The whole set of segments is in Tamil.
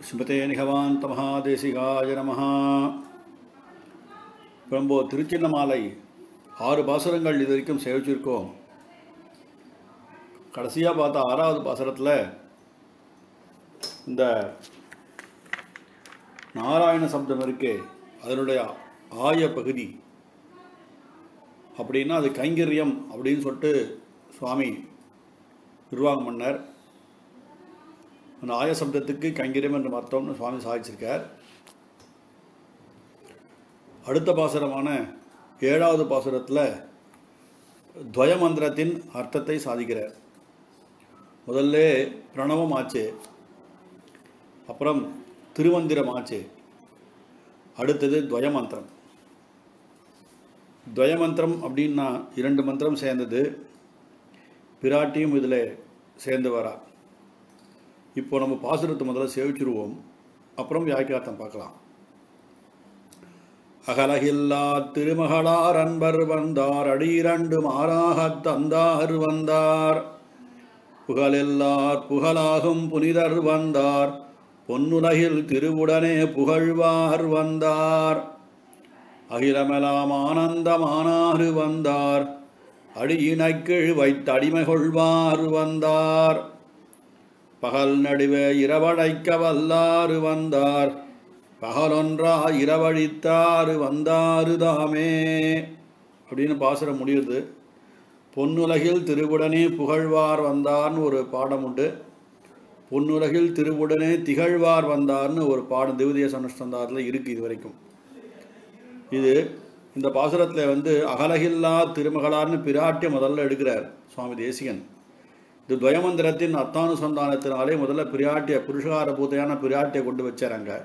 ஸ்மிருதே நிகவாந்த மகாதேசிகாய நம இப்போ நம்ம திருச்சின்னமாலை ஆறு பாசுரங்கள் இது வரைக்கும் சேவிச்சிருக்கோம் கடைசியாக பார்த்தா ஆறாவது பாசுரத்தில் இந்த நாராயண சப்தம் இருக்கே அதனுடைய ஆய பகுதி அப்படின்னா அது கைங்கரியம் அப்படின்னு சொல்லிட்டு சுவாமி நிர்வாகம் பண்ணார் அந்த ஆய சப்தத்துக்கு கைங்கரியம் என்று அர்த்தம்னு சுவாமி சாதிச்சிருக்கார் அடுத்த பாசுரமான ஏழாவது பாசுரத்தில் துவயமந்திரத்தின் அர்த்தத்தை சாதிக்கிறார் முதல்ல பிரணவம் ஆச்சு அப்புறம் திருமந்திரம் ஆச்சு அடுத்தது துவயமந்திரம் துவயமந்திரம் அப்படின்னா இரண்டு மந்திரம் சேர்ந்தது பிராட்டியும் இதில் சேர்ந்து வரா இப்போ நம்ம பாசுரத்தை முதல்ல சேவிச்சிருவோம் அப்புறம் வியாக்கியார்த்தம் பார்க்கலாம் அகலகில்லா திருமகளார் அன்பர் வந்தார் அடிரண்டு மாறாகத் தந்தார் வந்தார் புகழெல்லார் புகழாகும் புனிதர் வந்தார் பொன்னுலகில் திருவுடனே புகழ்வார் வந்தார் அகிலமெலாம் ஆனந்தமானாறு வந்தார் அடியினைக்கீழ் வைத்தடிமை கொள்வார் வந்தார் பகல் நடுவே இரவழைக்க வல்லாறு வந்தார் பகலொன்றா இரவழித்தாறு வந்தாறு தாமே அப்படின்னு பாசுரம் முடியுது பொன்னுலகில் திருவுடனே புகழ்வார் வந்தார்னு ஒரு பாடம் உண்டு பொன்னுலகில் திருவுடனே திகழ்வார் வந்தார்னு ஒரு பாடம் திவ்ய சனுஷ்டந்தாரத்தில் இருக்குது இது வரைக்கும் இது இந்த பாசுரத்தில் வந்து அகலகில்லா திருமகளார்னு பிராட்டிய முதல்ல எடுக்கிறார் சுவாமி தேசிகன் இது துவயமந்திரத்தின் அர்த்தானுசந்தானத்தினாலே முதல்ல பிராட்டிய புருஷகார பூத்தையான பிராட்டியை கொண்டு வச்சார் அங்கே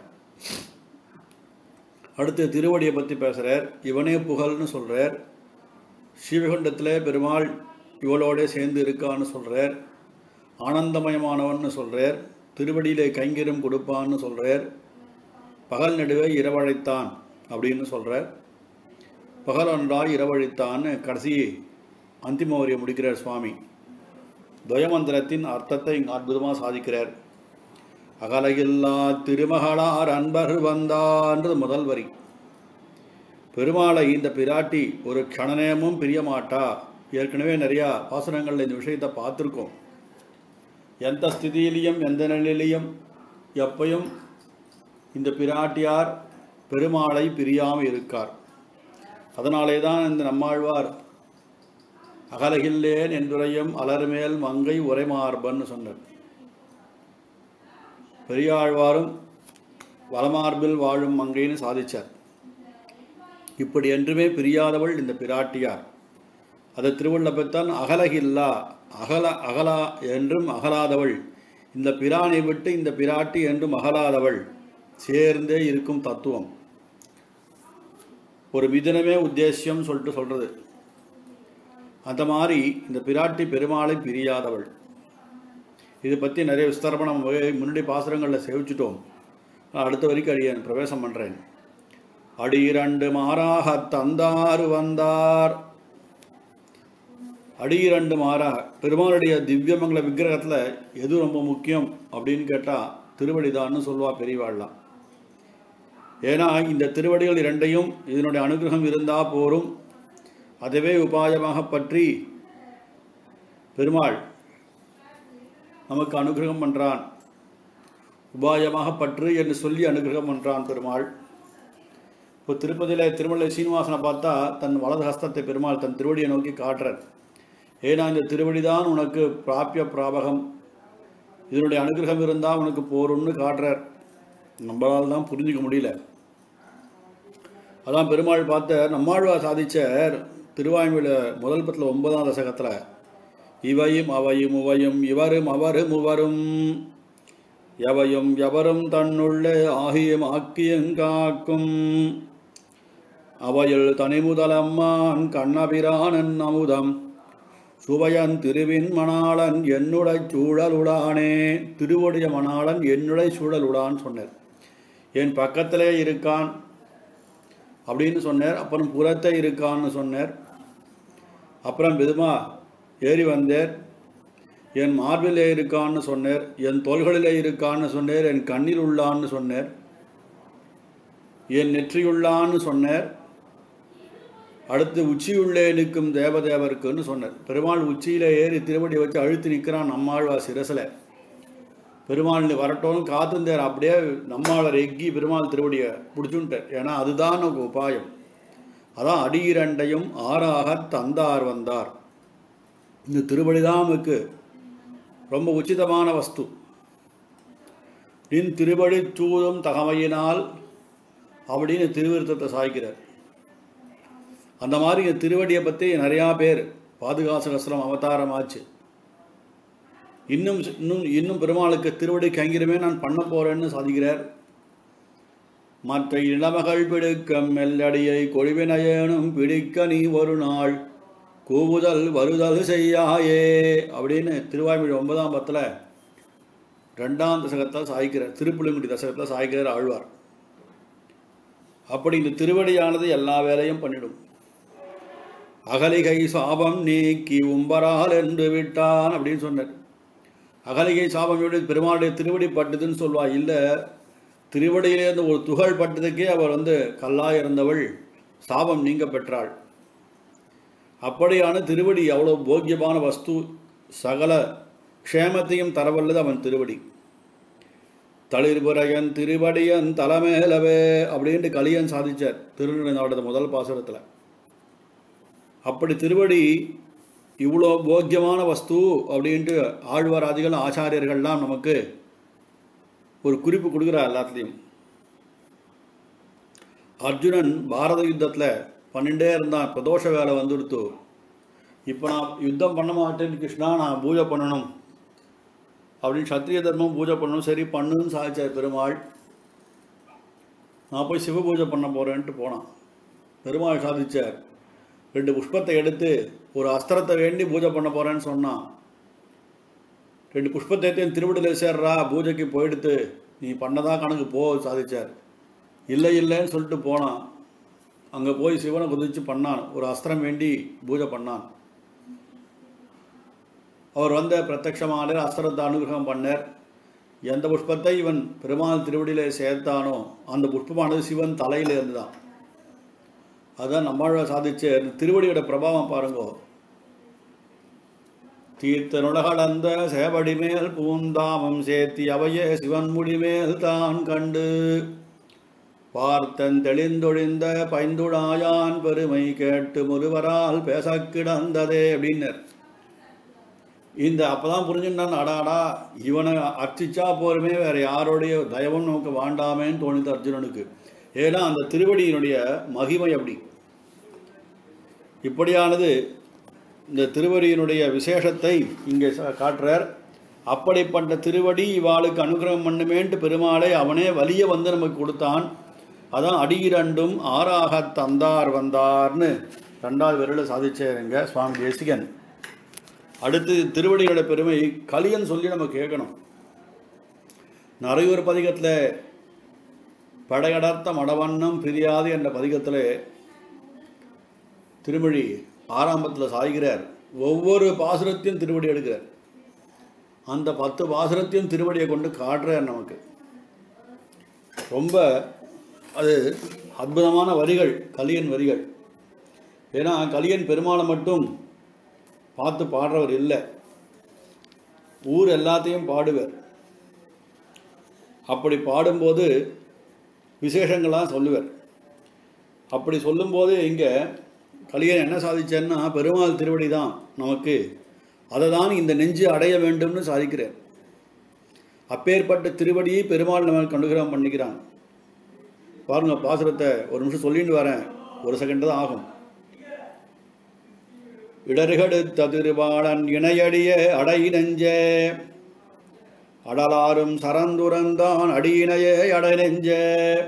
அடுத்து திருவடியை பற்றி பேசுகிறார் இவனே புகழ்னு சொல்கிறார் ஸ்ரீவைகுண்டத்தில் பெருமாள் இவளோட சேர்ந்து இருக்கான்னு சொல்கிறார் ஆனந்தமயமானவன்னு சொல்கிறார் திருவடியிலே கைங்கரம் கொடுப்பான்னு சொல்கிறார் பகல் நடுவே இரவழைத்தான் அப்படின்னு சொல்கிறார் பகல் ஒன்றாய் இரவழித்தான்னு கடைசி அந்திம வரியை முடிக்கிறார் சுவாமி துவயமந்திரத்தின் அர்த்தத்தை இங்கு அற்புதமாக சாதிக்கிறார் அகலையில்லா திருமகளார் அன்பர் வந்தான்றது முதல் வரி பெருமாளை இந்த பிராட்டி ஒரு க்ஷணநேமும் பிரிய மாட்டா ஏற்கனவே நிறையா பாசனங்களில் இந்த விஷயத்தை பார்த்துருக்கோம் எந்த ஸ்திதியிலையும் எந்த நிலையிலையும் எப்பையும் இந்த பிராட்டியார் பெருமாளை பிரியாமல் இருக்கார் அதனாலே தான் இந்த நம்மாழ்வார் அகலகில்லேன் என்றுரையும் அலர்மேல் மங்கை உரைமார்பன்னு சொன்னார் பெரியாழ்வாரும் வளமார்பில் வாழும் மங்கைன்னு சாதிச்சார் இப்படி என்றுமே பிரியாதவள் இந்த பிராட்டியார் அதை திருவள்ளப்பத்தான் அகலகில்லா அகல அகலா என்றும் அகலாதவள் இந்த பிரானை விட்டு இந்த பிராட்டி என்றும் அகலாதவள் சேர்ந்தே இருக்கும் தத்துவம் ஒரு மிதனமே உத்தேசியம் சொல்லிட்டு சொல்கிறது அந்த மாதிரி இந்த பிராட்டி பெருமாளை பிரியாதவள் இதை பற்றி நிறைய விஸ்தாரமாக நம்ம முன்னாடி பாசுரங்களில் சேவிச்சிட்டோம் நான் அடுத்த வரைக்கும் அடியேன் பிரவேசம் பண்ணுறேன் அடி இரண்டு மாறாக தந்தாறு வந்தார் அடி இரண்டு மாறா பெருமாளுடைய திவ்யமங்கல விக்கிரகத்தில் எது ரொம்ப முக்கியம் அப்படின்னு கேட்டால் திருவடிதான்னு சொல்லுவா பெரியவாள்லாம் ஏன்னா இந்த திருவடிகள் இரண்டையும் இதனுடைய அனுகிரகம் இருந்தால் போரும் அதுவே உபாயமாக பற்றி பெருமாள் நமக்கு அனுகிரகம் பண்ணுறான் உபாயமாக பற்று என்று சொல்லி அனுகிரகம் பண்ணுறான் பெருமாள் இப்போ திருப்பதியில் திருமலை சீனிவாசனை பார்த்தா தன் வலது ஹஸ்தத்தை பெருமாள் தன் திருவடியை நோக்கி காட்டுறார் ஏன்னா இந்த திருவடி தான் உனக்கு பிராபிய பிராபகம் இதனுடைய அனுகிரகம் இருந்தால் உனக்கு போரும்னு காட்டுறார் நம்மளால் தான் புரிஞ்சிக்க முடியல அதான் பெருமாள் பார்த்த நம்மாழ்வார் சாதிச்சார் திருவாய்மொழியில் முதல் பத்தில் ஒன்பதாம் தசகத்தில் இவையும் அவையும் உவையும் இவரும் அவரும் உவரும் எவையும் எவரும் தன்னுள்ளே ஆகியும் ஆக்கியங்காக்கும் அவையில் தனிமுதலம்மான் கண்ணபிரானன் அமுதம் சுவையன் திருவின் மணாளன் என்னுடை சூழலுடானே திருவுடைய மணாளன் என்னுடை சூழலுடான் சொன்னார் என் பக்கத்திலே இருக்கான் அப்படின்னு சொன்னார் அப்புறம் புறத்தை இருக்கான்னு சொன்னார் அப்புறம் விதமா ஏறி வந்தார் என் மார்பிலே இருக்கான்னு சொன்னேர் என் தோள்களிலே இருக்கான்னு சொன்னேர் என் கண்ணில் உள்ளான்னு சொன்னேர் என் நெற்றியுள்ளான்னு சொன்னார் அடுத்து உச்சியுள்ளே நிற்கும் தேவதேவருக்குன்னு சொன்னார் பெருமாள் உச்சியில ஏறி திருவடி வச்சு அழுத்தி நிற்கிறான் நம்மாழ்வா சிரசில் பெருமாள் நீ வரட்டும்னு காத்துந்தார் அப்படியே நம்மாளர் எக்கி பெருமாள் திருவடியை பிடிச்சுட்டார் ஏன்னா அதுதான் நமக்கு உபாயம் அதான் அடியிரண்டையும் ஆறாக தந்தார் வந்தார் இந்த திருவடி தான் நமக்கு ரொம்ப உச்சிதமான வஸ்து நின் திருவடி சூதும் தகமையினால் அப்படின்னு திருவிருத்தத்தை சாய்க்கிறார் அந்த மாதிரி இந்த திருவடியை பற்றி நிறையா பேர் பாதுகாசகஸ்திரம் அவதாரமாச்சு இன்னும் இன்னும் இன்னும் பெருமாளுக்கு திருவடி கைங்கிறமே நான் பண்ண போறேன்னு சாதிக்கிறார் மற்ற இளமகள் பிடிக்கம் மெல்லடியை கொழிவினையேனும் பிடிக்க நீ ஒரு நாள் கூவுதல் வருதல் செய்யாயே அப்படின்னு திருவாய்மொழி ஒன்பதாம் பத்தில் ரெண்டாம் தசகத்தில் சாய்க்கிறார் திருப்புளிங்குடி தசகத்தில் சாய்க்கிறார் ஆழ்வார் அப்படி இந்த திருவடியானது எல்லா வேலையும் பண்ணிடும் அகலிகை சாபம் நீக்கி உம்பரால் என்று விட்டான் அப்படின்னு சொன்னார் அகலிகை சாபம் எப்படி பெருமாளுடைய திருவடி பட்டுதுன்னு சொல்வா இல்லை திருவடியிலேருந்து ஒரு துகள் பட்டதுக்கே அவர் வந்து கல்லாய் இருந்தவள் சாபம் நீங்க பெற்றாள் அப்படியான திருவடி அவ்வளோ போக்கியமான வஸ்து சகல க்ஷேமத்தையும் தரவல்லது அவன் திருவடி தளிர்புரையன் திருவடியன் தலைமேலவே அப்படின்ட்டு கலியன் சாதிச்சார் திருநெல்வேலி முதல் பாசுரத்தில் அப்படி திருவடி இவ்வளோ போக்கியமான வஸ்து அப்படின்ட்டு ஆழ்வாராதிகள் ஆச்சாரியர்கள்லாம் நமக்கு ஒரு குறிப்பு கொடுக்குறா எல்லாத்துலேயும் அர்ஜுனன் பாரத யுத்தத்தில் பண்ணிட்டே இருந்தான் பிரதோஷ வேலை வந்துடுத்து இப்போ நான் யுத்தம் பண்ண மாட்டேன்னு கிருஷ்ணா நான் பூஜை பண்ணணும் அப்படின்னு சத்திரிய தர்மம் பூஜை பண்ணணும் சரி பண்ணுன்னு சாதிச்சார் பெருமாள் நான் போய் சிவ பூஜை பண்ண போகிறேன்ட்டு போனான் பெருமாள் சாதிச்சார் ரெண்டு புஷ்பத்தை எடுத்து ஒரு அஸ்திரத்தை வேண்டி பூஜை பண்ண போகிறேன்னு சொன்னான் ரெண்டு புஷ்பத்தை திருவிடல சேர்றா பூஜைக்கு போயிடுத்து நீ பண்ணதான் கணக்கு போ சாதிச்சார் இல்லை இல்லைன்னு சொல்லிட்டு போனான் அங்கே போய் சிவனை குதிச்சு பண்ணான் ஒரு அஸ்திரம் வேண்டி பூஜை பண்ணான் அவர் வந்த பிரத்யட்சமான அஸ்திரத்தை அனுகிரகம் பண்ணார் எந்த புஷ்பத்தை இவன் பெருமாள் திருவடியில சேர்த்தானோ அந்த புஷ்பமானது சிவன் தலையில இருந்துதான் அதான் நம்மாழ சாதிச்ச இந்த திருவடியோட பிரபாவம் பாருங்கோ தீர்த்த நுலகளந்த சேவடி மேல் பூந்தாமம் சேர்த்தி அவையே சிவன் முடிமேல் தான் கண்டு பார்த்தன் தெளிந்தொழிந்த பைந்துடாயான் பெருமை கேட்டு முருவரால் பேச கிடந்ததே அப்படின்னர் இந்த அப்பதான் புரிஞ்சுட்டான் அடாடா இவனை அர்ச்சிச்சா போருமே வேற யாருடைய தயவும் நமக்கு வாண்டாமேன்னு தோணிது அர்ஜுனனுக்கு ஏன்னா அந்த திருவடியினுடைய மகிமை அப்படி இப்படியானது இந்த திருவடியினுடைய விசேஷத்தை இங்கே ச- காட்டுறார் அப்படிப்பட்ட திருவடி இவாளுக்கு அனுகிரகம் பண்ணுமேன்ட்டு பெருமாளை அவனே வலிய வந்து நமக்கு கொடுத்தான் அதான் அடியிரண்டும் ஆறாக தந்தார் வந்தார்னு ரெண்டாவது விரல சாதிச்சாருங்க சுவாமி தேசிகன் அடுத்து திருவடியோட பெருமை கலியன் சொல்லி நம்ம கேட்கணும் நிறையூர் பதிகத்தில் படையடர்த்த மடவண்ணம் பிரியாது என்ற பதிகத்தில் திருமொழி ஆரம்பத்தில் சாய்கிறார் ஒவ்வொரு பாசுரத்தையும் திருவடி எடுக்கிறார் அந்த பத்து பாசுரத்தையும் திருவடியை கொண்டு காட்டுறார் நமக்கு ரொம்ப அது அற்புதமான வரிகள் கலியன் வரிகள் ஏன்னா கலியன் பெருமாளை மட்டும் பார்த்து பாடுறவர் இல்லை ஊர் எல்லாத்தையும் பாடுவர் அப்படி பாடும்போது விசேஷங்கள்லாம் சொல்லுவார் அப்படி சொல்லும்போது இங்கே கலியன் என்ன சாதிச்சேன்னா பெருமாள் திருவடி தான் நமக்கு அதை தான் இந்த நெஞ்சு அடைய வேண்டும்னு சாதிக்கிறார் அப்பேற்பட்ட திருவடியை பெருமாள் நமக்கு அனுகிரகம் பண்ணிக்கிறான் பாருங்க பாசுரத்தை ஒரு நிமிஷம் சொல்லிட்டு வரேன் ஒரு செகண்ட் தான் ஆகும் இடர்கடுத்த திருவாளன் இணையடிய அடை நெஞ்சே அடலாரும் சரந்துரந்தான் அடியினையே அடை நெஞ்சே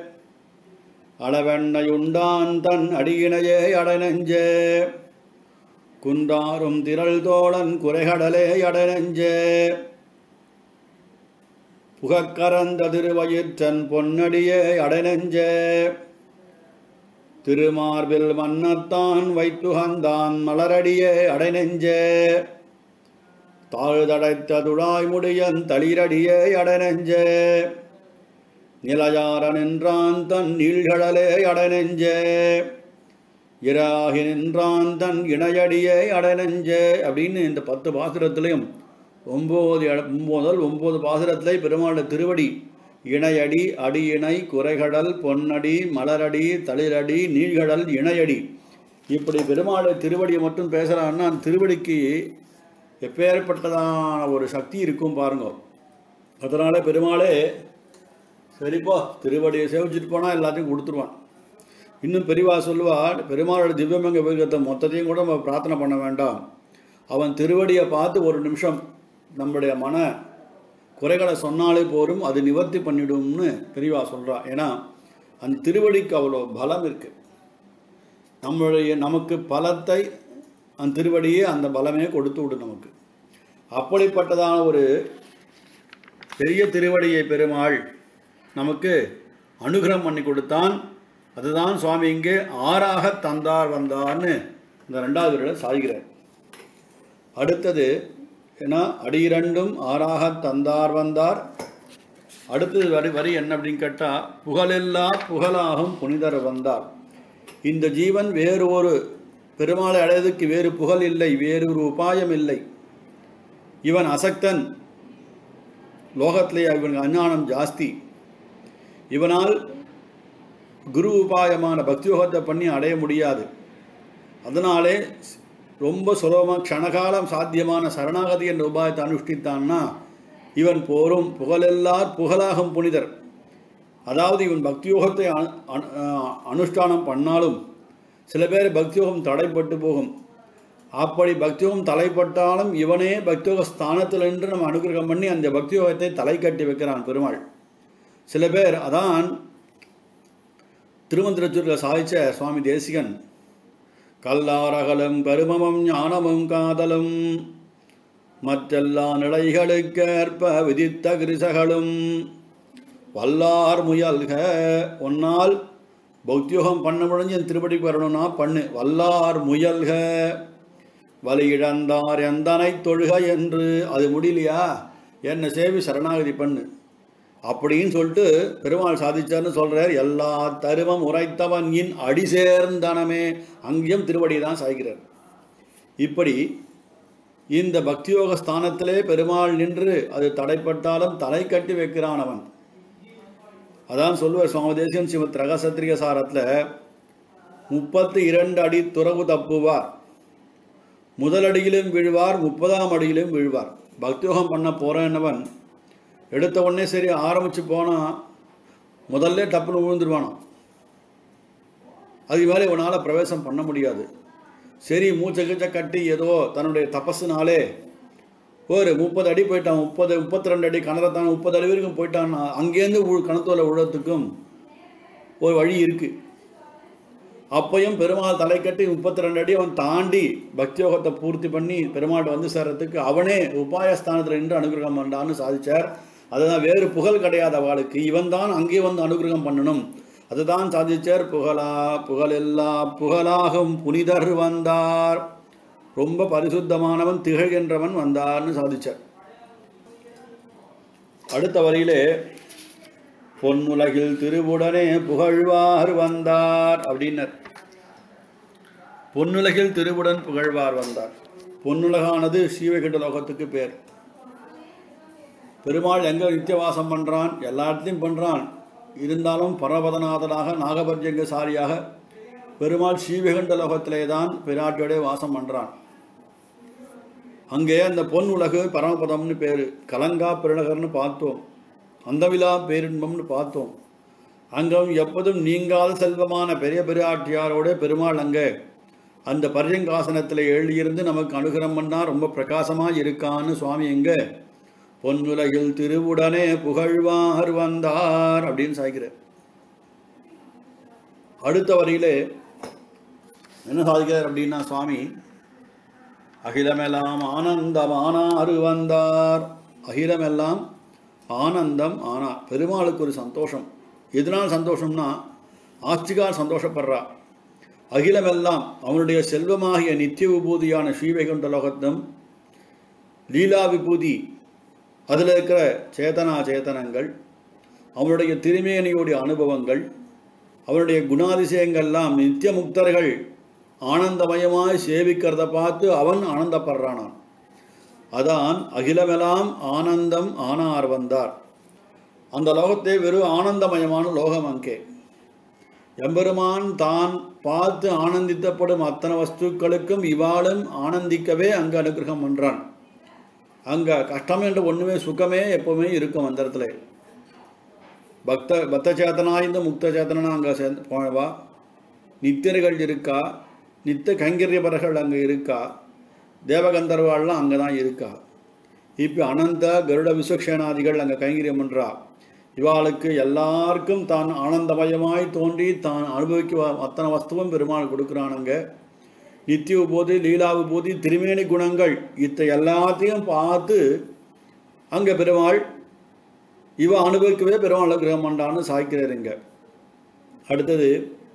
அளவெண்ணையுண்டான் தன் அடியினையே அடை நெஞ்சே குந்தாரும் திரள் தோழன் குறைகடலே அடை நெஞ்சே புகக்கரந்த திருவயிற்றன் பொன்னடியே அடை நெஞ்சே திருமார்பில் மன்னத்தான் வைத்துகந்தான் மலரடியே அடைநெஞ்சே தாழ்தடைத்ததுடாய் முடியன் தளிரடியே அடனெஞ்சே நிலையார நின்றான் தன் நீழ்கடலே அடனெஞ்சே இராகி நின்றான் தன் இணையடியே அடனெஞ்சே அப்படின்னு இந்த பத்து பாசுரத்திலையும் ஒம்பது முதல் ஒம்பது பாசுரத்திலே பெருமாளுடைய திருவடி இணையடி அடி இணை குறைகடல் பொன்னடி மலரடி தளிரடி நீழ்கடல் இணையடி இப்படி பெருமாளுடைய திருவடியை மட்டும் பேசுகிறான்னா அந்த திருவடிக்கு எப்பேற்பட்டதான ஒரு சக்தி இருக்கும் பாருங்க அதனால பெருமாளே சரிப்பா திருவடியை சேவிச்சுட்டு போனால் எல்லாத்தையும் கொடுத்துருவான் இன்னும் பெரியவா சொல்லுவார் பெருமாளோட திவ்யமங்க விருகத்தை மொத்தத்தையும் கூட நம்ம பிரார்த்தனை பண்ண வேண்டாம் அவன் திருவடியை பார்த்து ஒரு நிமிஷம் நம்முடைய மன குறைகளை சொன்னாலே போரும் அது நிவர்த்தி பண்ணிடும்னு பெரியவா சொல்கிறா ஏன்னா அந்த திருவடிக்கு அவ்வளோ பலம் இருக்குது நம்மளுடைய நமக்கு பலத்தை அந்த திருவடியே அந்த பலமே கொடுத்து விடும் நமக்கு அப்படிப்பட்டதான ஒரு பெரிய திருவடியை பெருமாள் நமக்கு அனுகிரகம் பண்ணி கொடுத்தான் அதுதான் சுவாமி இங்கே ஆறாக தந்தார் வந்தார்னு இந்த ரெண்டாவது வரியில சாதிக்கிறார் அடுத்தது ஏன்னா அடியிரண்டும் ஆறாக தந்தார் வந்தார் அடுத்தது வரி வரி என்ன அப்படின்னு கேட்டால் புகழெல்லா புகழாகும் புனிதர் வந்தார் இந்த ஜீவன் வேறு ஒரு பெருமாளை அடையதுக்கு வேறு புகழ் இல்லை வேறு ஒரு உபாயம் இல்லை இவன் அசக்தன் லோகத்திலே இவனுக்கு அஞ்ஞானம் ஜாஸ்தி இவனால் குரு உபாயமான பக்தியோகத்தை பண்ணி அடைய முடியாது அதனாலே ரொம்ப சுலபமாக க்ஷணகாலம் சாத்தியமான சரணாகதி என்ற உபாயத்தை அனுஷ்டித்தான்னா இவன் போரும் புகழெல்லார் புகழாகும் புனிதர் அதாவது இவன் பக்தியோகத்தை அனு- அனு- அஹ் அனுஷ்டானம் பண்ணாலும் சில பேர் பக்தியோகம் தடைப்பட்டு போகும் அப்படி பக்தியோகம் தலைப்பட்டாலும் இவனே பக்தியோக ஸ்தானத்தில் நின்று நம்ம அனுகிரகம் பண்ணி அந்த பக்தியோகத்தை தலை கட்டி வைக்கிறான் பெருமாள் சில பேர் அதான் திருமந்திரச்சூரில் சாதிச்ச சுவாமி தேசிகன் கல்லாரகலும் கருமமும் ஞானமும் காதலும் மற்றெல்லா நிலைகளுக்கேற்ப விதித்த கிரிசகளும் வல்லார் முயல்க ஒன்னால் பௌத்தியோகம் பண்ண முடிஞ்சு என் திருப்படிக்கு வரணும்னா பண்ணு வல்லார் முயல்க வலி இழந்தார் எந்தனை தொழுக என்று அது முடியலையா என்னை சேவி சரணாகதி பண்ணு அப்படின்னு சொல்லிட்டு பெருமாள் சாதிச்சார்னு சொல்றார் எல்லா தருமம் உரைத்தவன் இன் அடி சேர்ந்தனமே அங்கேயும் திருவடி தான் சாய்கிறார் இப்படி இந்த பக்தியோக ஸ்தானத்திலே பெருமாள் நின்று அது தடைப்பட்டாலும் தலை கட்டி வைக்கிறான் அவன் அதான் சொல்லுவார் சுவாமி தேசியம் ஸ்ரீமத் ரகசத்திரிக சாரத்தில் முப்பத்தி இரண்டு அடி துறவு தப்புவார் முதலடியிலும் விழுவார் முப்பதாம் அடியிலும் விழுவார் பக்தியோகம் பண்ண போறேன்னவன் எடுத்த உடனே சரி ஆரம்பிச்சு போனா முதல்ல டப்புன்னு விழுந்துருவானாம் அது மேலே இவனால் பிரவேசம் பண்ண முடியாது சரி மூச்சை கீச்சை கட்டி ஏதோ தன்னுடைய தபஸுனாலே ஒரு முப்பது அடி போயிட்டான் முப்பது முப்பத்தி ரெண்டு அடி கணரத்தான் முப்பது அடி வரைக்கும் போயிட்டான்னா அங்கேருந்து உழு கணத்தோல விழறதுக்கும் ஒரு வழி இருக்குது அப்பையும் பெருமாள் தலை கட்டி முப்பத்தி ரெண்டு அடி அவன் தாண்டி பக்தியோகத்தை பூர்த்தி பண்ணி பெருமாள் வந்து சேர்றதுக்கு அவனே உபாயஸ்தானத்தில் நின்று அனுகிரகம் பண்ணான்னு சாதிச்சார் அதுதான் வேறு புகழ் கிடையாது அவளுக்கு இவன் தான் அங்கே வந்து அனுகிரகம் பண்ணணும் அதுதான் சாதிச்சார் புகழா புகழெல்லா புகழாகும் புனிதர் வந்தார் ரொம்ப பரிசுத்தமானவன் திகழ்கின்றவன் வந்தார்னு சாதிச்சார் அடுத்த வரியிலே பொன்னுலகில் திருவுடனே புகழ்வார் வந்தார் அப்படின்னர் பொன்னுலகில் திருவுடன் புகழ்வார் வந்தார் பொன்னுலகானது ஸ்ரீவைகுண்ட லோகத்துக்கு பேர் பெருமாள் எங்க நித்தியவாசம் பண்றான் எல்லா இடத்துலையும் பண்றான் இருந்தாலும் பரவதநாதனாக நாகபர்ஜங்க சாரியாக பெருமாள் ஸ்ரீவைகுண்ட லோகத்திலே தான் பிராட்டியோட வாசம் பண்றான் அங்கே அந்த பொன் உலகு பரமபதம்னு பேர் கலங்கா பெருநகர்னு பார்த்தோம் அந்தவிழா பேரின்பம்னு பார்த்தோம் அங்கும் எப்போதும் நீங்காத செல்வமான பெரிய பெரியாட்டியாரோட பெருமாள் அங்கே அந்த பர்யங்காசனத்தில் எழுதியிருந்து நமக்கு அனுகிரம் பண்ணா ரொம்ப பிரகாசமாக இருக்கான்னு சுவாமி எங்க பொன்னுலகில் திருவுடனே புகழ்வார் வந்தார் அப்படின்னு சாய்கிறார் அடுத்த வரியிலே என்ன சாதிக்கிறார் அப்படின்னா சுவாமி அகிலமெல்லாம் ஆனந்தமானாரு வந்தார் அகிலமெல்லாம் ஆனந்தம் ஆனா பெருமாளுக்கு ஒரு சந்தோஷம் எதனால் சந்தோஷம்னா ஆஸ்திகால் சந்தோஷப்படுறா அகிலமெல்லாம் அவனுடைய செல்வமாகிய நித்திய விபூதியான ஸ்ரீவைகுண்ட லோகத்தும் லீலா விபூதி அதில் இருக்கிற சேதனா சேதனங்கள் அவனுடைய திருமேனியுடைய அனுபவங்கள் அவனுடைய குணாதிசயங்கள்லாம் நித்திய முக்தர்கள் ஆனந்தமயமாய் சேவிக்கிறத பார்த்து அவன் ஆனந்தப்படுறானான் அதான் அகிலமெல்லாம் ஆனந்தம் ஆனார் வந்தார் அந்த லோகத்தை வெறும் ஆனந்தமயமான லோகம் அங்கே எம்பெருமான் தான் பார்த்து ஆனந்தித்தப்படும் அத்தனை வஸ்துக்களுக்கும் இவாளும் ஆனந்திக்கவே அங்கு அனுகிரகம் பண்றான் அங்க கஷ்டம் என்று ஒண்ணுமே சுகமே எப்பவுமே இருக்கும் அந்த இடத்துல பக்த பக்த சேத்தனா இந்த முக்த சேத்தனா அங்கே சேர்ந்து போனவா நித்தியர்கள் இருக்கா நித்த கைங்கரியபர்கள் அங்கே இருக்கா தேவகந்தர்வாள்லாம் அங்கே தான் இருக்கா இப்போ அனந்த கருட விஸ்வக்ஷேனாதிகள் அங்கே கைங்கரியம் பண்றா இவாளுக்கு எல்லாருக்கும் தான் ஆனந்தமயமாய் தோன்றி தான் அனுபவிக்க அத்தனை வஸ்துவும் பெருமாள் கொடுக்குறானுங்க நித்திய விபூதி லீலா விபூதி திருமேனி குணங்கள் இத்த எல்லாத்தையும் பார்த்து அங்கே பெருமாள் இவ அனுபவிக்கவே பெருமாள் கிரகம் பண்ணான்னு சாய்க்கிறாருங்க அடுத்தது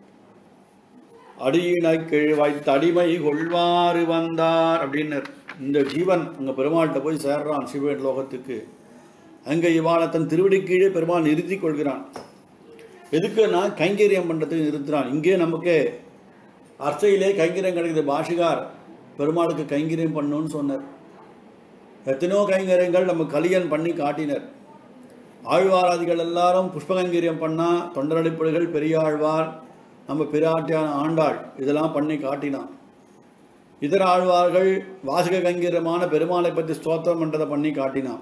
அடியினை கிழ்வாய் தடிமை கொள்வாறு வந்தார் அப்படின்னர் இந்த ஜீவன் அங்கே பெருமாள்கிட்ட போய் சேர்றான் சிவன் லோகத்துக்கு அங்கே இவாளை தன் திருவடி கீழே பெருமாள் நிறுத்தி கொள்கிறான் எதுக்குன்னா கைங்கரியம் பண்ணுறதுக்கு நிறுத்துறான் இங்கே நமக்கு அர்ச்சையிலே கைங்கரியம் கிடைக்குது பாஷிகார் பெருமாளுக்கு கைங்கரியம் பண்ணுன்னு சொன்னார் எத்தனையோ கைங்கரியங்கள் நம்ம கலியன் பண்ணி காட்டினர் ஆழ்வாராதிகள் எல்லாரும் புஷ்பகைங்கரியம் பண்ணால் தொண்டரடிப்புகள் பெரியாழ்வார் நம்ம பிராட்டியான ஆண்டாள் இதெல்லாம் பண்ணி காட்டினான் இதர ஆழ்வார்கள் வாசக கைங்கரியமான பெருமாளை பற்றி ஸ்தோத்திரம் பண்ணுறதை பண்ணி காட்டினான்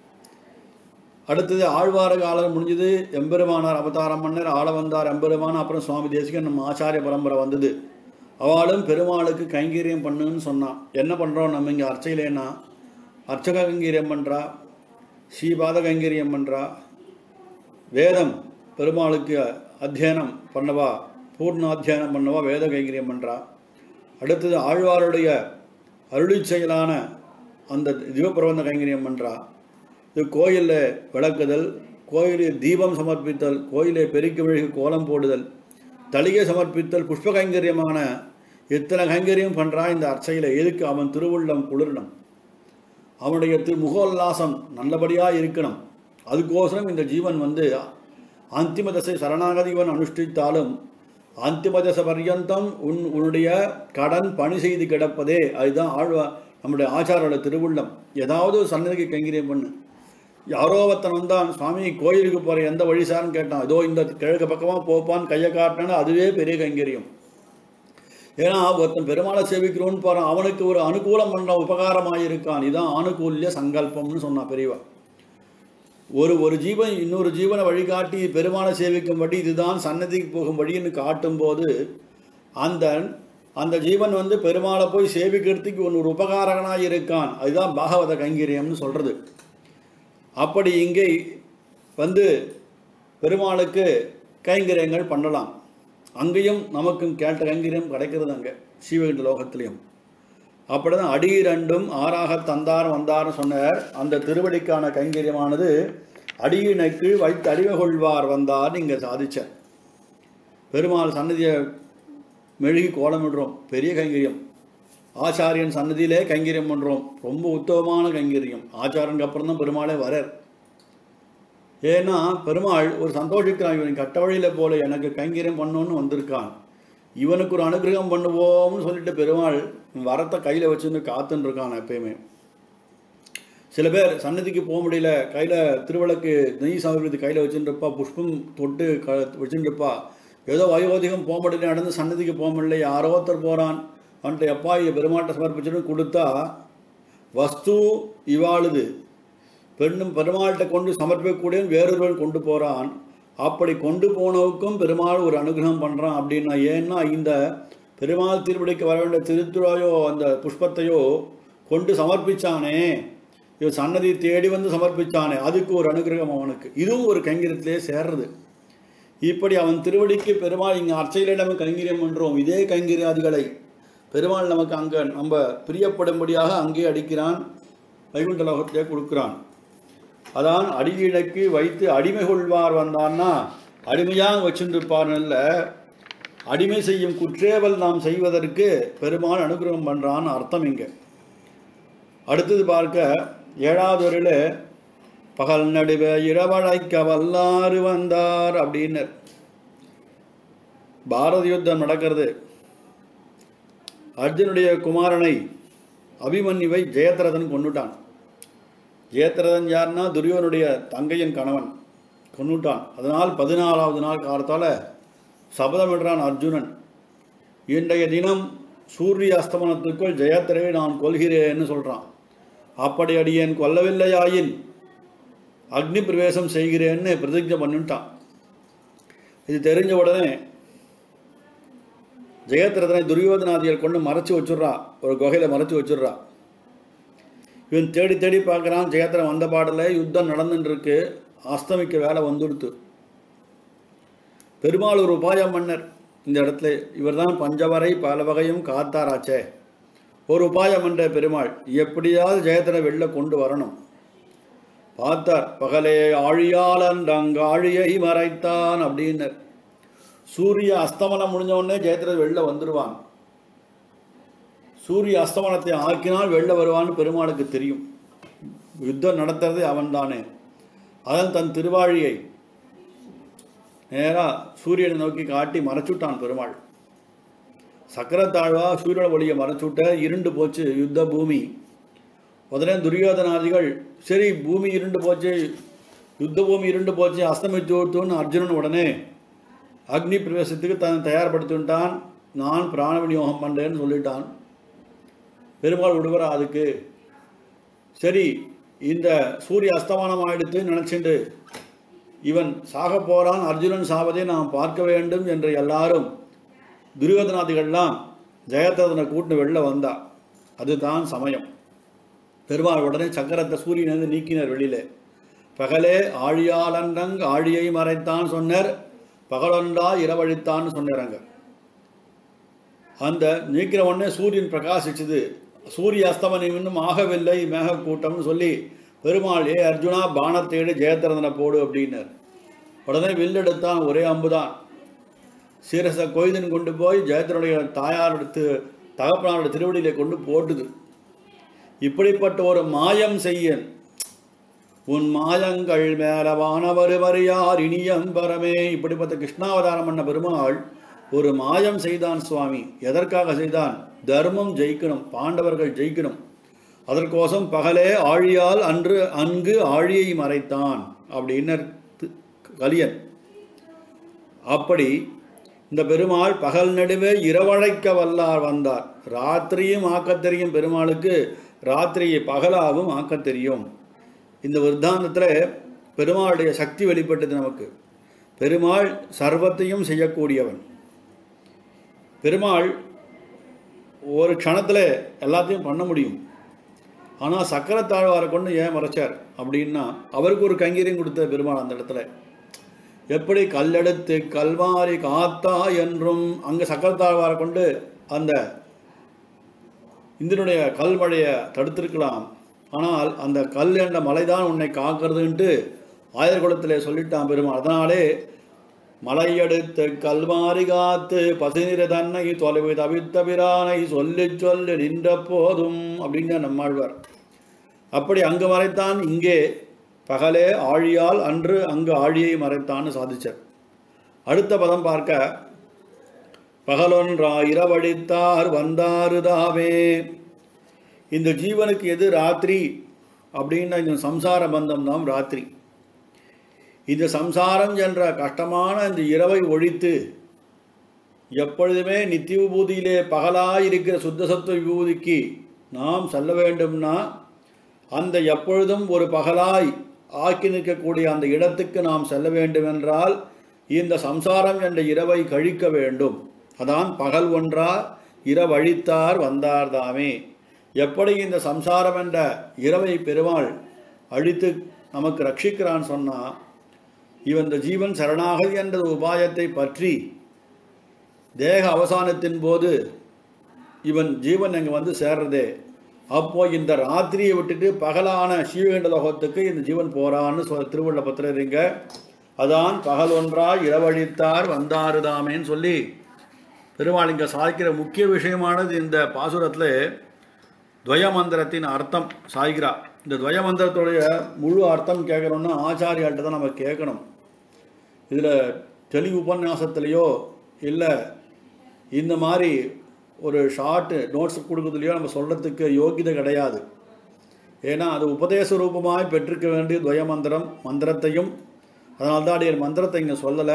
அடுத்தது ஆழ்வார காலம் முடிஞ்சது எம்பெருமானார் அவதாரம் பண்ணர் ஆள வந்தார் எம்பெருமான் அப்புறம் சுவாமி தேசிகன் நம்ம ஆச்சாரிய பரம்பரை வந்தது அவளும் பெருமாளுக்கு கைங்கரியம் பண்ணுன்னு சொன்னான் என்ன பண்ணுறோம் நம்ம இங்கே அர்ச்சையிலேன்னா அர்ச்சக கைங்கரியம் பண்ணுறா ஸ்ரீபாத கைங்கரியம் பண்ணுறா வேதம் பெருமாளுக்கு அத்தியனம் பண்ணவா பூர்ண அத்தியனம் பண்ணவா வேத கைங்கரியம் பண்ணுறா அடுத்தது ஆழ்வாருடைய அருளிச் செயலான அந்த திவப்பிரபந்த கைங்கரியம் பண்ணுறா இது கோயிலில் விளக்குதல் கோயிலில் தீபம் சமர்ப்பித்தல் கோயிலை பெருக்கி மெழுகு கோலம் போடுதல் தளிகை சமர்ப்பித்தல் புஷ்ப கைங்கரியமான இத்தனை கைங்கரியம் பண்ணுறா இந்த அர்ச்சையில் எதுக்கு அவன் திருவுள்ளம் குளிரணும் அவனுடைய திரு முகோல்லாசம் நல்லபடியாக இருக்கணும் அதுக்கோசரம் இந்த ஜீவன் வந்து அந்திம தசை சரணாகதிவன் அனுஷ்டித்தாலும் அந்திம தசை பர்யந்தம் உன் உன்னுடைய கடன் பணி செய்து கிடப்பதே அதுதான் ஆழ்வா நம்முடைய ஆச்சாரோட திருவுள்ளம் ஏதாவது ஒரு சன்னதிக்கு கைங்கரியம் பண்ணு யாரோ ஒருத்தன் வந்தான் சுவாமி கோயிலுக்கு போகிற எந்த வழி சார்னு கேட்டான் ஏதோ இந்த கிழக்கு பக்கமாக போப்பான்னு கையை காட்டினா அதுவே பெரிய கைங்கரியம் ஏன்னா ஒருத்தன் பெருமாளை சேவிக்கிறோன்னு போகிறான் அவனுக்கு ஒரு அனுகூலம் பண்ண உபகாரமாக இருக்கான் இதான் ஆனுகூல்ய சங்கல்பம்னு சொன்னான் பெரியவா ஒரு ஒரு ஜீவன் இன்னொரு ஜீவனை வழிகாட்டி பெருமாளை சேவிக்கும்படி இதுதான் சன்னதிக்கு போகும் வழின்னு காட்டும்போது அந்த அந்த ஜீவன் வந்து பெருமாளை போய் சேவிக்கிறதுக்கு ஒன்று ஒரு உபகாரகனாக இருக்கான் அதுதான் பாகவத கைங்கரியம்னு சொல்கிறது அப்படி இங்கே வந்து பெருமாளுக்கு கைங்கரியங்கள் பண்ணலாம் அங்கேயும் நமக்கும் கேட்ட கைங்கரியம் கிடைக்கிறது அங்கே ஸ்ரீவைகுண்ட லோகத்திலையும் அப்படிதான் அடி ரெண்டும் ஆறாக தந்தார் வந்தார்னு சொன்னார் அந்த திருவடிக்கான கைங்கரியமானது அடியினைக்கு வைத்து அடிமை கொள்வார் வந்தார்னு இங்கே சாதிச்சார் பெருமாள் சன்னதியை மெழுகி கோலமிடுறோம் பெரிய கைங்கரியம் ஆச்சாரியன் சன்னதியிலே கைங்கரியம் பண்ணுறோம் ரொம்ப உத்தமமான கைங்கரியம் ஆச்சாரனுக்கு அப்புறம் தான் பெருமாளே வரார் ஏன்னா பெருமாள் ஒரு சந்தோஷிக்கிறான் இவன் கட்ட வழியில் போல எனக்கு கைங்கரியம் பண்ணணும்னு வந்திருக்கான் இவனுக்கு ஒரு அனுகிரகம் பண்ணுவோம்னு சொல்லிட்டு பெருமாள் வரத்தை கையில் வச்சுருந்து காத்துன்னு இருக்கான் எப்பயுமே சில பேர் சன்னதிக்கு போக முடியல கையில் திருவிளக்கு நெய் சமர்ப்பித்து கையில் வச்சுருப்பா புஷ்பம் தொட்டு க வச்சுருப்பா ஏதோ வயோதிகம் போக முடியல நடந்து சன்னதிக்கு போக முடியல யாரோ ஒருத்தர் போகிறான் வந்துட்டு எப்பா இதை பெருமாட்டை சமர்ப்பிச்சுட்டு கொடுத்தா வஸ்து இவாளுது பெண்ணும் பெருமாள்கிட்ட கொண்டு சமர்ப்பிக்கக்கூடிய வேறொருவன் கொண்டு போகிறான் அப்படி கொண்டு போனவுக்கும் பெருமாள் ஒரு அனுகிரகம் பண்ணுறான் அப்படின்னா ஏன்னா இந்த பெருமாள் திருவிடைக்கு வர வேண்டிய திருத்துறையோ அந்த புஷ்பத்தையோ கொண்டு சமர்ப்பிச்சானே இவன் சன்னதி தேடி வந்து சமர்ப்பிச்சானே அதுக்கு ஒரு அனுகிரகம் அவனுக்கு இதுவும் ஒரு கைங்கரியத்திலே சேர்றது இப்படி அவன் திருவடிக்கு பெருமாள் இங்கே அர்ச்சையிலே நம்ம கைங்கரியம் பண்ணுறோம் இதே கைங்கரியாதிகளை பெருமாள் நமக்கு அங்கே நம்ம பிரியப்படும்படியாக அங்கே அடிக்கிறான் வைகுண்ட லோகத்திலே கொடுக்குறான் அதான் அடியிழைக்கு வைத்து அடிமை கொள்வார் வந்தான்னா அடிமையாக வச்சுருப்பார்ல அடிமை செய்யும் குற்றேவல் நாம் செய்வதற்கு பெருமாள் அனுகிரகம் பண்ணுறான்னு அர்த்தம் இங்கே அடுத்தது பார்க்க ஏழாவது வரையில் பகல் நடுவே இரவழைக்க வல்லாறு வந்தார் அப்படின்னர் பாரத யுத்தம் நடக்கிறது அர்ஜுனுடைய குமாரனை அபிமன்யுவை ஜெயத்ரதன் கொண்டுட்டான் ஜெயத்ரதன் யாருன்னா துரியோனுடைய தங்கையின் கணவன் கொன்னுட்டான் அதனால் பதினாலாவது நாள் காலத்தால் சபதமிடுறான் அர்ஜுனன் இன்றைய தினம் சூரிய அஸ்தமனத்துக்குள் ஜெயத்திரையை நான் கொல்கிறேன்னு சொல்கிறான் அப்படி அடியேன் கொல்லவில்லையாயின் அக்னி பிரவேசம் செய்கிறேன்னு பிரதிஜை பண்ணிட்டான் இது தெரிஞ்ச உடனே ஜெயத்ரதனை துரியோதனாதியர் கொண்டு மறைச்சு வச்சுடுறா ஒரு குகையில் மறைச்சு வச்சுடுறா இவன் தேடி தேடி பார்க்குறான் ஜெயத்ரன் வந்த பாடல யுத்தம் நடந்துட்டு இருக்கு அஸ்தமிக்க வேலை வந்துடுத்து பெருமாள் ஒரு உபாயம் மன்னர் இந்த இடத்துல இவர்தான் பஞ்சவரை பல வகையும் காத்தாராச்சே ஒரு உபாயம் என்ற பெருமாள் எப்படியாவது ஜெயத்திரனை வெளில கொண்டு வரணும் பார்த்தார் பகலே ஆழியாளன் அங்கு ஆழியை மறைத்தான் அப்படின்னர் சூரிய அஸ்தமனம் முடிஞ்ச உடனே ஜெயத்திரன் வெளில வந்துடுவான் சூரிய அஸ்தமனத்தை ஆக்கினால் வெளில வருவான்னு பெருமாளுக்கு தெரியும் யுத்தம் நடத்துறதே அவன்தானே அதன் தன் திருவாழியை நேராக சூரியனை நோக்கி காட்டி மறைச்சுட்டான் பெருமாள் சக்கரத்தாழ்வா சூரியன ஒளியை மறைச்சுட்ட இருண்டு போச்சு யுத்த பூமி உடனே துரியோதனாதிகள் சரி பூமி இருண்டு போச்சு யுத்த பூமி இருண்டு போச்சு அஸ்தமித்து விட்டுன்னு அர்ஜுனன் உடனே அக்னி பிரவேசத்துக்கு தன்னை தயார்படுத்திட்டான் நான் பிராண விநியோகம் பண்ணுறேன்னு சொல்லிட்டான் பெருமாள் விடுவரா அதுக்கு சரி இந்த சூரிய அஸ்தமானம் ஆயிடுத்துன்னு நினச்சிண்டு இவன் சாக போறான் அர்ஜுனன் சாவதை நாம் பார்க்க வேண்டும் என்று எல்லாரும் துரியோதனாதிகள்லாம் ஜெயத்ரதனை கூட்டு வெளில வந்தா அதுதான் சமயம் பெருமாள் உடனே சக்கரத்தை சூரியனிலிருந்து நீக்கினர் வெளியிலே பகலே ஆழியாலன்றங் ஆழியை மறைத்தான் சொன்னார் பகலொன்றா இரவழித்தான்னு சொன்னாங்க அந்த நீக்கிற உடனே சூரியன் பிரகாசிச்சது சூரிய அஸ்தமனம் இன்னும் ஆகவில்லை மேக கூட்டம்னு சொல்லி பெருமாள் ஏ அர்ஜுனா பானத்தேடு ஜெயத்திரதனை போடு அப்படின்னார் உடனே வில்லெடுத்தான் ஒரே அம்புதான் சீரச கொய்தன் கொண்டு போய் ஜெயத்திரனுடைய தாயார் எடுத்து தகப்பனாரோட திருவடியிலே கொண்டு போட்டுது இப்படிப்பட்ட ஒரு மாயம் செய்யன் உன் மாயங்கள் மேலவானவர் வரியார் இனியம் பரமே இப்படிப்பட்ட கிருஷ்ணாவதாரம் பண்ண பெருமாள் ஒரு மாயம் செய்தான் சுவாமி எதற்காக செய்தான் தர்மம் ஜெயிக்கணும் பாண்டவர்கள் ஜெயிக்கணும் அதற்கோசம் பகலே ஆழியால் அன்று அங்கு ஆழியை மறைத்தான் அப்படின்னு கலியன் அப்படி இந்த பெருமாள் பகல் நடுவே இரவழைக்க வல்லார் வந்தார் ராத்திரியும் ஆக்கத் தெரியும் பெருமாளுக்கு ராத்திரியை பகலாவும் ஆக்கத் தெரியும் இந்த விருத்தாந்தத்தில் பெருமாளுடைய சக்தி வெளிப்பட்டது நமக்கு பெருமாள் சர்வத்தையும் செய்யக்கூடியவன் பெருமாள் ஒரு க்ஷணத்தில் எல்லாத்தையும் பண்ண முடியும் ஆனால் சக்கரத்தாழ்வாரை கொண்டு ஏன் மறைச்சார் அப்படின்னா அவருக்கு ஒரு கைங்கரியம் கொடுத்த பெருமாள் அந்த இடத்துல எப்படி கல்லெடுத்து கல்வாரி காத்தா என்றும் அங்கே சக்கரத்தாழ்வாரை கொண்டு அந்த இந்திரனுடைய கல்மழையை தடுத்திருக்கலாம் ஆனால் அந்த கல் என்ற மலைதான் உன்னை காக்கிறதுன்ட்டு ஆயர்குளத்திலே சொல்லிட்டான் பெருமாள் அதனாலே மலையெடுத்து கல்மாரி காத்து பசுநிற தன்னை தொலைவு தவித்த பிரானை சொல்லி சொல்லி நின்ற போதும் அப்படின்னு நம்மாழ்வார் அப்படி அங்கு மறைத்தான் இங்கே பகலே ஆழியால் அன்று அங்கு ஆழியை மறைத்தான்னு சாதிச்சார் அடுத்த பதம் பார்க்க பகலொன்றா இரவழித்தார் வந்தாருதாவே இந்த ஜீவனுக்கு எது ராத்திரி அப்படின்னா இந்த சம்சார பந்தம் தான் ராத்திரி இந்த சம்சாரம் என்ற கஷ்டமான இந்த இரவை ஒழித்து எப்பொழுதுமே நித்திய விபூதியிலே பகலாய் இருக்கிற சுத்த சத்துவ விபூதிக்கு நாம் செல்ல வேண்டும்னா அந்த எப்பொழுதும் ஒரு பகலாய் ஆக்கி நிற்கக்கூடிய அந்த இடத்துக்கு நாம் செல்ல வேண்டுமென்றால் இந்த சம்சாரம் என்ற இரவை கழிக்க வேண்டும் அதான் பகல் ஒன்றா இரவழித்தார் வந்தார் தாமே எப்படி இந்த சம்சாரம் என்ற இரவை பெருமாள் அழித்து நமக்கு ரட்சிக்கிறான் சொன்னால் இவன் இந்த ஜீவன் சரணாகதி என்ற உபாயத்தை பற்றி தேக அவசானத்தின் போது இவன் ஜீவன் அங்கே வந்து சேர்றதே அப்போ இந்த ராத்திரியை விட்டுட்டு பகலான சீவகண்ட லோகத்துக்கு இந்த ஜீவன் போறான்னு சொ திருவள்ள பத்திரங்க அதான் பகல் ஒன்றா இரவழித்தார் வந்தாருதாமேன்னு சொல்லி பெருமாள் இங்கே சாதிக்கிற முக்கிய விஷயமானது இந்த பாசுரத்தில் துவய மந்திரத்தின் அர்த்தம் சாய்கிறா இந்த துவய மந்திரத்துடைய முழு அர்த்தம் கேட்கணும்னா ஆச்சாரியால்கிட்ட தான் நம்ம கேட்கணும் இதில் தெளிவு உபன்யாசத்துலேயோ இல்லை இந்த மாதிரி ஒரு ஷார்ட்டு நோட்ஸ் கொடுக்குறதுலையோ நம்ம சொல்கிறதுக்கு யோகிதை கிடையாது ஏன்னா அது உபதேச ரூபமாய் பெற்றிருக்க வேண்டிய துவய மந்திரம் மந்திரத்தையும் அதனால தான் அடியர் மந்திரத்தை இங்கே சொல்லலை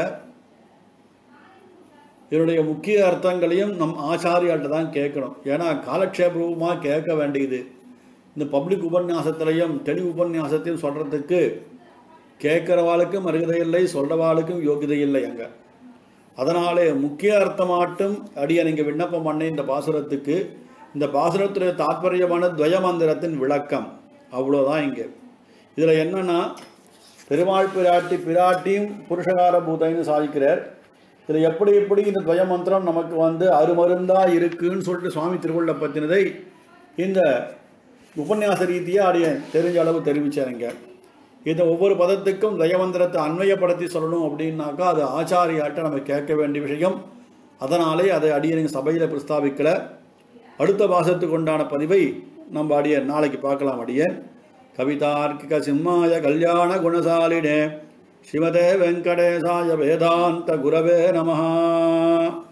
இதனுடைய முக்கிய அர்த்தங்களையும் நம் ஆச்சாரியால்கிட்ட தான் கேட்கணும் ஏன்னா காலக்ஷேப ரூபமாக கேட்க வேண்டியது இந்த பப்ளிக் உபன்யாசத்திலையும் தெளிவு உபன்யாசத்தையும் சொல்கிறதுக்கு கேட்குறவாளுக்கும் அருகதை இல்லை சொல்கிறவாளுக்கும் யோகிதை இல்லை அங்கே அதனாலே முக்கிய அர்த்தமாட்டும் அடிய நீங்கள் விண்ணப்பம் பண்ண இந்த பாசுரத்துக்கு இந்த பாசுரத்துடைய தாற்பயமான துவய மந்திரத்தின் விளக்கம் அவ்வளோதான் இங்கே இதில் என்னன்னா பெருமாள் பிராட்டி பிராட்டியும் புருஷகார பூதைன்னு சாதிக்கிறார் இதில் எப்படி எப்படி இந்த துவய மந்திரம் நமக்கு வந்து அருமருந்தா இருக்குன்னு சொல்லிட்டு சுவாமி திருவள்ள பற்றினதை இந்த உபன்யாச ரீதியாக அடைய தெரிஞ்ச அளவு தெரிவிச்சாருங்க இந்த ஒவ்வொரு பதத்துக்கும் தயமந்திரத்தை அன்வயப்படுத்தி சொல்லணும் அப்படின்னாக்கா அது ஆச்சாரியாட்ட நம்ம கேட்க வேண்டிய விஷயம் அதனாலே அதை அடியனுங்க சபையில் பிரஸ்தாபிக்கல அடுத்த பாசத்துக்கு உண்டான பதிவை நம்ம அடியன் நாளைக்கு பார்க்கலாம் அடியன் கவிதார்க்கிக சிம்மாய கல்யாண குணசாலினே ஸ்ரீமதே வெங்கடேசாய வேதாந்த குரவே நமஹா